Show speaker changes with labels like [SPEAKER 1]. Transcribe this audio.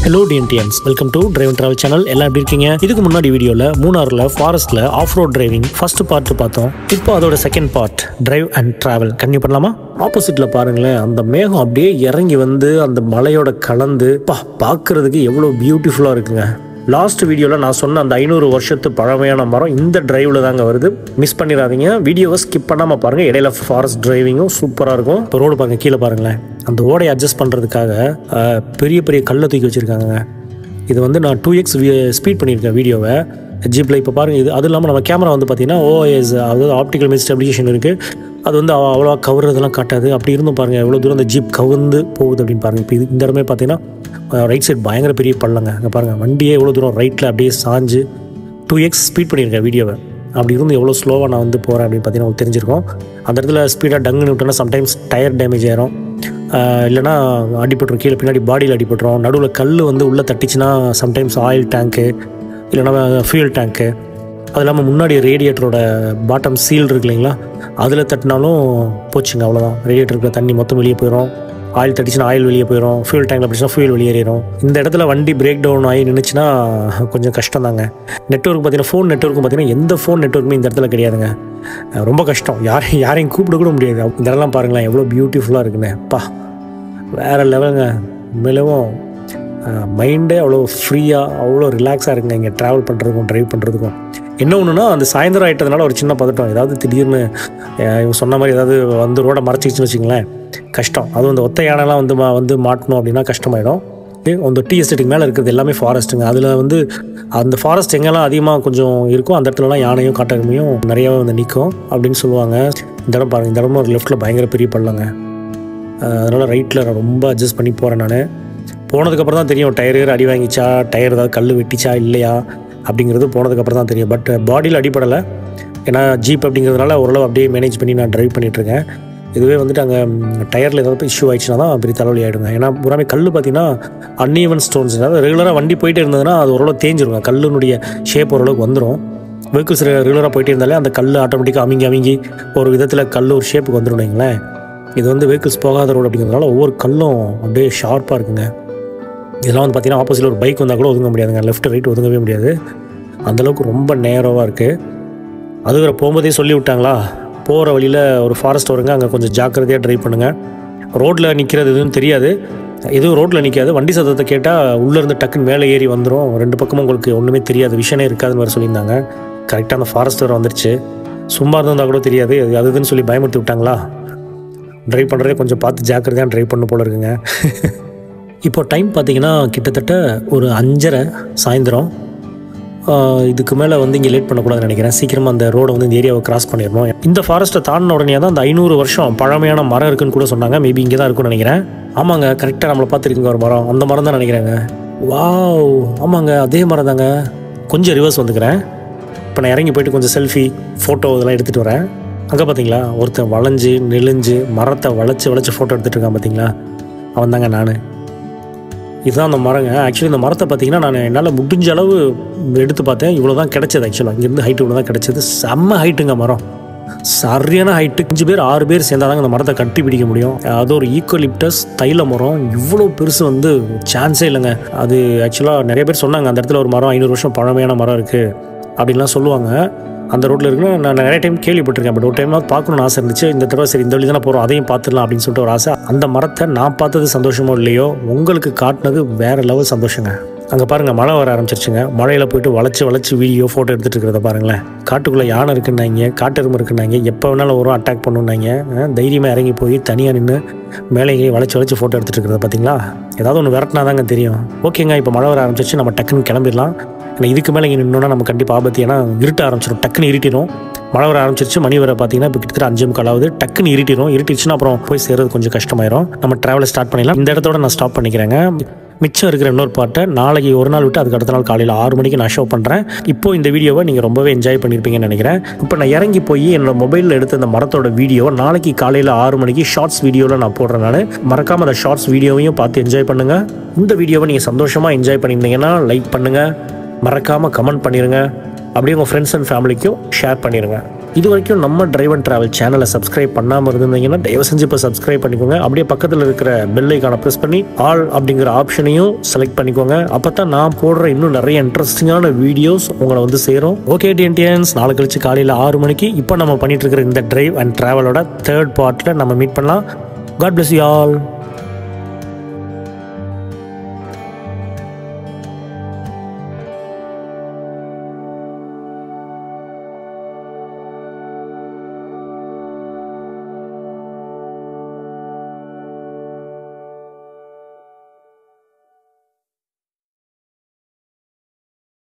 [SPEAKER 1] hello டிஎன்டிஎன்ஸ் welcome to drive travel channel எல்லாம் எப்படி இருக்கீங்க இதுக்கு முன்னாடி வீடியோவில் மூணாரில் ஃபாரஸ்ட்டில் off road driving first part பார்த்தோம் இப்போ அதோட second part drive and travel continue பண்ணலாமா ஆப்போசிட்டில் பாருங்களேன் அந்த மேகம் அப்படியே இறங்கி வந்து அந்த மலையோட கலந்து பா பார்க்கறதுக்கு எவ்வளோ பியூட்டிஃபுல்லாக இருக்குங்க லாஸ்ட் வீடியோவில் நான் சொன்ன அந்த ஐநூறு வருஷத்து பழமையான மரம் இந்த டிரைவில் தாங்க வருது மிஸ் பண்ணிடாதீங்க வீடியோவை ஸ்கிப் பண்ணாமல் பாருங்கள் இடையில ஃபாரஸ்ட் டிரைவிங்கும் சூப்பராக இருக்கும் இப்போ ரோடு பாருங்க கீழே பாருங்களேன் அந்த ஓடையை அட்ஜஸ்ட் பண்ணுறதுக்காக அஹ், பெரிய பெரிய கல்லை தூக்கி வச்சுருக்காங்க இது வந்து நான் டூ எக்ஸ் ஸ்பீட் பண்ணியிருக்கேன் வீடியோவை ஜிப்பில் இப்போ பாருங்கள் இது அது இல்லாமல் நம்ம கேமரா வந்து பார்த்தீங்கன்னா ஓஎஸ் அதாவது ஆப்டிக்கல் இமேஜ் ஸ்டெபிலிகேஷன் இருக்குது அது வந்து அவ- அவ்வளோவா கவுறதெல்லாம் காட்டாது அப்படி இருந்தும் பாருங்கள் எவ்வளோ தூரம் அந்த ஜீப் கவுந்து போகுது அப்படின்னு பாருங்கள் இப்போ இது இந்த இடமே பார்த்தீங்கன்னா ரைட் சைடு பயங்கர பெரிய பள்ளங்க அங்கே பாருங்கள் வண்டியே எவ்வளோ தூரம் ரைட்டில் அப்படியே சாஞ்சு டூ எக்ஸ் ஸ்பீட் பண்ணியிருக்கேன் வீடியோவை அப்படி இருந்து எவ்வளோ ஸ்லோவாக நான் வந்து போகிறேன் அப்படின்னு பார்த்தீங்கன்னா உங்களுக்கு தெரிஞ்சிருக்கும் அந்த இடத்துல ஸ்பீடாக டங்குன்னு விட்டோன்னா சம்டைம்ஸ் டயர் டேமேஜ் ஆயிரும் ஆஹ் இல்லைன்னா அடிபட்டுரும் கீழே பின்னாடி பாடியில் அடிபட்டுரும் நடுவில் கல் வந்து உள்ளே தட்டிச்சுன்னா சம்டைம்ஸ் ஆயில் டேங்க்கு இல்லைன்னா ஃபியூல் டேங்க்கு அது இல்லாமல் முன்னாடி ரேடியேட்டரோட பாட்டம் சீல் இருக்கு இல்லைங்களா அதில் தட்டினாலும் போச்சுங்க அவ்வளோதான் ரேடியேட்டருக்கு தண்ணி மொத்தம் வெளியே போயிடும் ஆயில் தட்டிச்சுன்னா ஆயில் வெளியே போயிடும் ஃபியூல் டேங்கில் பிடிச்சினா ஃபியூல் வெளியேறிடும் இந்த இடத்துல வண்டி பிரேக் டவுன் ஆகி நின்றுச்சுன்னா கொஞ்சம் கஷ்டம் தாங்க நெட்ஒர்க் பார்த்தீங்கன்னா ஃபோன் நெட்ஒர்க்கும் பார்த்தீங்கன்னா எந்த ஃபோன் நெட்ஒர்க்குமே இந்த இடத்துல கிடையாதுங்க அஹ் ரொம்ப கஷ்டம் யாரையும் யாரையும் கூப்பிட கூட முடியாது இந்த இடம்லாம் பாருங்களேன் எவ்வளோ பியூட்டிஃபுல்லாக இருக்குன்னு பா வேறு லெவலுங்க உண்மையிலேயும் மைண்டே அவ்வளோ ஃப்ரீயாக அவ்வளோ ரிலாக்ஸாக இருக்குங்க இங்கே ட்ராவல் பண்ணுறதுக்கும் ட்ரைவ் பண்ணுறதுக்கும் என்ன ஒன்றுனா அந்த சாயந்தரம் ஆயிட்டதுனால ஒரு சின்ன பதட்டம் ஏதாவது திடீர்னு அஹ், இவங்க சொன்ன மாதிரி ஏதாவது வந்து ரோடை மறைச்சிச்சுன்னு வச்சுங்களேன் கஷ்டம் அதுவும் இந்த ஒத்த யானைலாம் வந்து மா வந்து மாட்டணும் அப்படின்னா கஷ்டமாயிடும் இது அந்த டீ எஸ்டேட்டுக்கு மேலே இருக்கிறது எல்லாமே ஃபாரஸ்ட்டுங்க அதில் வந்து அந்த ஃபாரஸ்ட் எங்கெல்லாம் அதிகமாக கொஞ்சம் இருக்கோ அந்த இடத்துலலாம் யானையும் காட்டெருமையும் நிறையாவே வந்து நிற்கும் அப்படின்னு சொல்லுவாங்க இந்த இடம் பாருங்க இந்த இடமும் ஒரு லெஃப்ட்டில் பயங்கர பெரிய பள்ளங்க அதனால் ரைட்டில் நான் ரொம்ப அட்ஜஸ்ட் பண்ணி போகிறேன் நான் போனதுக்கப்புறம் தான் தெரியும் டயர் அடி வாங்கிச்சா டயர் ஏதாவது கல் வெட்டிச்சா இல்லையா அப்படிங்கிறது போனதுக்கப்புறம் தான் தெரியும் பட் பாடியில் அடிப்படலை ஏன்னா ஜீப் அப்படிங்கிறதுனால ஓரளவு அப்படியே மேனேஜ் பண்ணி நான் ட்ரைவ் பண்ணிகிட்ருக்கேன் இதுவே வந்துட்டு அங்கே டயரில் ஏதாவது இஷ்யூ ஆயிடுச்சுன்னா தான் பெரிய தலைவலி ஆகிடுங்க ஏன்னா பூராமே கல் பார்த்தீங்கன்னா அன்ஈவன் ஸ்டோன்ஸ் அதாவது ரெகுலராக வண்டி போயிட்டே இருந்ததுன்னா அது ஓரளவு தேஞ்சிருங்க கல்லுனுடைய ஷேப் ஓரளவுக்கு வந்துடும் வெஹிக்கிள்ஸ் ரெகுலராக போயிட்டே இருந்தாலே அந்த கல் ஆட்டோமேட்டிக்காக அமைங்கி அமைங்கி ஒரு விதத்தில் கல் ஒரு ஷேப்புக்கு வந்துடும் வைங்களேன் இது வந்து வெஹிக்கிள்ஸ் போகாத ரோடு அப்படிங்கிறதுனால ஒவ்வொரு கல்லும் அப்படியே ஷார்ப்பாக இருக்குங்க இதெல்லாம் வந்து பார்த்தீங்கன்னா ஆப்போசிட்டில் ஒரு பைக் வந்தால் கூட ஒதுங்க முடியாதுங்க லெஃப்ட் ரைட் ஒதுங்கவே முடியாது அந்தளவுக்கு ரொம்ப நேரோவாக இருக்குது அது வேறு போகும்போதே சொல்லி விட்டாங்களா போகிற வழியில் ஒரு ஃபாரஸ்ட் வருங்க அங்கே கொஞ்சம் ஜாக்கிரதையாக ட்ரைவ் பண்ணுங்கள் ரோட்டில் நிற்கிறது எதுவும் தெரியாது எதுவும் ரோட்டில் நிற்காது வண்டி சத்தத்தை கேட்டால் உள்ளேருந்து டக்குன்னு மேலே ஏறி வந்துடும் ரெண்டு பக்கமும் உங்களுக்கு ஒன்றுமே தெரியாது விஷயமே இருக்காதுன்னு வேறு சொல்லியிருந்தாங்க கரெக்டாக அந்த ஃபாரஸ்ட் வேறு வந்துருச்சு சும்மா இருந்தால் கூட தெரியாது அது அது இதுன்னு சொல்லி பயமுறுத்தி விட்டாங்களா ட்ரைவ் பண்ணுறதே கொஞ்சம் பார்த்து ஜாக்கிரதையாக ட்ரைவ் பண்ண போல இருக்குங்க இப்போ டைம் பார்த்தீங்கன்னா கிட்டத்தட்ட ஒரு அஞ்சரை சாயந்தரம் ஆஹ் இதுக்கு மேலே வந்து இங்கே லேட் பண்ணக்கூடாதுன்னு நினைக்கிறேன் சீக்கிரமாக அந்த ரோடை வந்து இந்த ஏரியாவை கிராஸ் பண்ணிடணும் இந்த ஃபாரஸ்ட்டை தாண்டின உடனே தான் அந்த ஐநூறு வருஷம் பழமையான மரம் இருக்குன்னு கூட சொன்னாங்க மேபி இங்கே தான் இருக்கும்னு நினைக்கிறேன் ஆமாங்க கரெக்டாக நம்மளை பார்த்துருக்குங்க ஒரு மரம் அந்த மரம் தான் நினைக்கிறேங்க வாவ் ஆமாங்க அதே மரம் தாங்க கொஞ்சம் ரிவர்ஸ் வந்துக்கிறேன் இப்போ நான் இறங்கி போயிட்டு கொஞ்சம் செல்ஃபி ஃபோட்டோ இதெல்லாம் எடுத்துகிட்டு வரேன் அங்கே பார்த்தீங்களா ஒருத்தன் வளைஞ்சு நெளிஞ்சு மரத்தை வளைச்சு வளைச்சு ஃபோட்டோ எடுத்துகிட்டு இருக்கான் பார்த்தீங்களா அவன் தாங்க நான் இதுதான் அந்த மரங்க ஆக்சுவலி இந்த மரத்தை பார்த்தீங்கன்னா நான் என்னால் முடிஞ்ச அளவு எடுத்து பார்த்தேன் இவ்வளோ தான் கிடச்சது ஆக்சுவலாக இங்கேருந்து ஹைட் இவ்வளோ தான் கிடச்சது செம்ம ஹைட்டுங்க மரம் சரியான ஹைட்டு அஞ்சு பேர் ஆறு பேர் சேர்ந்தாதாங்க இந்த மரத்தை கட்டி பிடிக்க முடியும் அது ஒரு ஈக்குவலிப்டஸ் தைல மரம் இவ்வளோ பெருசு வந்து சான்ஸே இல்லைங்க அது ஆக்சுவலாக நிறைய பேர் சொன்னாங்க அந்த இடத்துல ஒரு மரம் ஐநூறு வருஷம் பழமையான மரம் இருக்குது அப்படின்லாம் சொல்லுவாங்க அந்த ரோட்டில் இருக்குன்னு நான் நிறைய டைம் கேள்விப்பட்டிருக்கேன் பட் ஒரு டைம்லாம் பார்க்கணும்னு ஆசை இருந்துச்சு இந்த தடவை சரி இந்த வழி தானே போகிறோம் அதையும் பார்த்துடலாம் அப்படின்னு சொல்லிட்டு ஒரு ஆசை அந்த மரத்தை நான் பார்த்தது சந்தோஷமோ இல்லையோ உங்களுக்கு காட்டினது வேறு லெவல் சந்தோஷங்க அங்கே பாருங்கள் மழை வர ஆரம்பிச்சிருச்சுங்க மழையில் போயிட்டு வளைச்சு வளைச்சு வீடியோ ஃபோட்டோ எடுத்துகிட்டு இருக்கிறத பாருங்களேன் காட்டுக்குள்ளே யானை இருக்குன்னாங்க காட்டெருமை இருக்குன்னாங்க எப்போ வேணாலும் வரும் அட்டாக் பண்ணுனாங்க தைரியமாக இறங்கி போய் தனியாக நின்று மேலே இங்கே வளைச்சு வளைச்சு ஃபோட்டோ எடுத்துகிட்டு இருக்கிறத பார்த்தீங்களா ஏதாவது ஒன்று விரட்டினா தாங்க தெரியும் ஓகேங்க இப்போ மழை வர ஆரம்பிச்சிருச்சு நம்ம டக்குன்னு கிளம்பிடலாம் ஏன்னா இதுக்கு மேலே இங்கே நின்னோன்னா நம்ம கண்டிப்பாக ஆபத்து ஏன்னா இருட்ட ஆரம்பிச்சிடும் டக்குன்னு இருட்டிடும் மழை வர ஆரம்பிச்சிருச்சு மணி வர பார்த்தீங்கன்னா இப்போ கிட்டத்தட்ட அஞ்சு முக்கால் ஆகுது டக்குன்னு இருட்டிடும் இருட்டிச்சுன்னா அப்புறம் போய் சேர்றது கொஞ்சம் கஷ்டமாயிரும் நம்ம ட்ராவலை ஸ்டார்ட் பண்ணிடலாம் இந்த இடத்தோட நான் ஸ்டாப் பண்ணிக்கிறேங்க மிச்சம் இருக்கிற இன்னொரு பாட்டை நாளைக்கு ஒரு நாள் விட்டு அதுக்கு அடுத்த நாள் காலையில் ஆறு மணிக்கு நான் ஷோ பண்ணுறேன் இப்போ இந்த வீடியோவை நீங்கள் ரொம்பவே என்ஜாய் பண்ணியிருப்பீங்கன்னு நினைக்கிறேன் இப்போ நான் இறங்கி போய் என்னோட மொபைலில் எடுத்த அந்த மரத்தோட வீடியோவை நாளைக்கு காலையில் ஆறு மணிக்கு ஷார்ட்ஸ் வீடியோவில் நான் போடுறேன் நான் மறக்காமல் அந்த ஷார்ட்ஸ் வீடியோவையும் பார்த்து என்ஜாய் பண்ணுங்கள் இந்த வீடியோவை நீங்கள் சந்தோஷமாக என்ஜாய் பண்ணியிருந்தீங்கன்னா லைக் பண்ணுங்கள் மறக்காமல் கமெண்ட் பண்ணிடுங்க அப்படியே உங்கள் ஃப்ரெண்ட்ஸ் அண்ட் ஃபேமிலிக்கும் ஷேர் பண்ணிடுங்க இது வரைக்கும் நம்ம டிரைவ் அண்ட் டிராவல் சேனலை சப்ஸ்கிரைப் பண்ணாமல் இருந்தீங்கன்னா தயவு செஞ்சு இப்போ சப்ஸ்கிரைப் பண்ணிக்கோங்க அப்படியே பக்கத்தில் இருக்கிற பெல் ஐக்கான ப்ரெஸ் பண்ணி ஆல் அப்படிங்கிற ஆப்ஷனையும் செலக்ட் பண்ணிக்கோங்க அப்போ தான் நான் போடுற இன்னும் நிறைய இன்ட்ரெஸ்டிங்கான வீடியோஸ் உங்களை வந்து சேரும் ஓகே டிஎன்டிஎன்ஸ் நாளை கழிச்சு காலையில் ஆறு மணிக்கு இப்போ நம்ம பண்ணிட்டு இருக்கிற இந்த டிரைவ் அண்ட் டிராவலோட தேர்ட் பார்ட்டில் நம்ம மீட் பண்ணலாம் காட் bless you all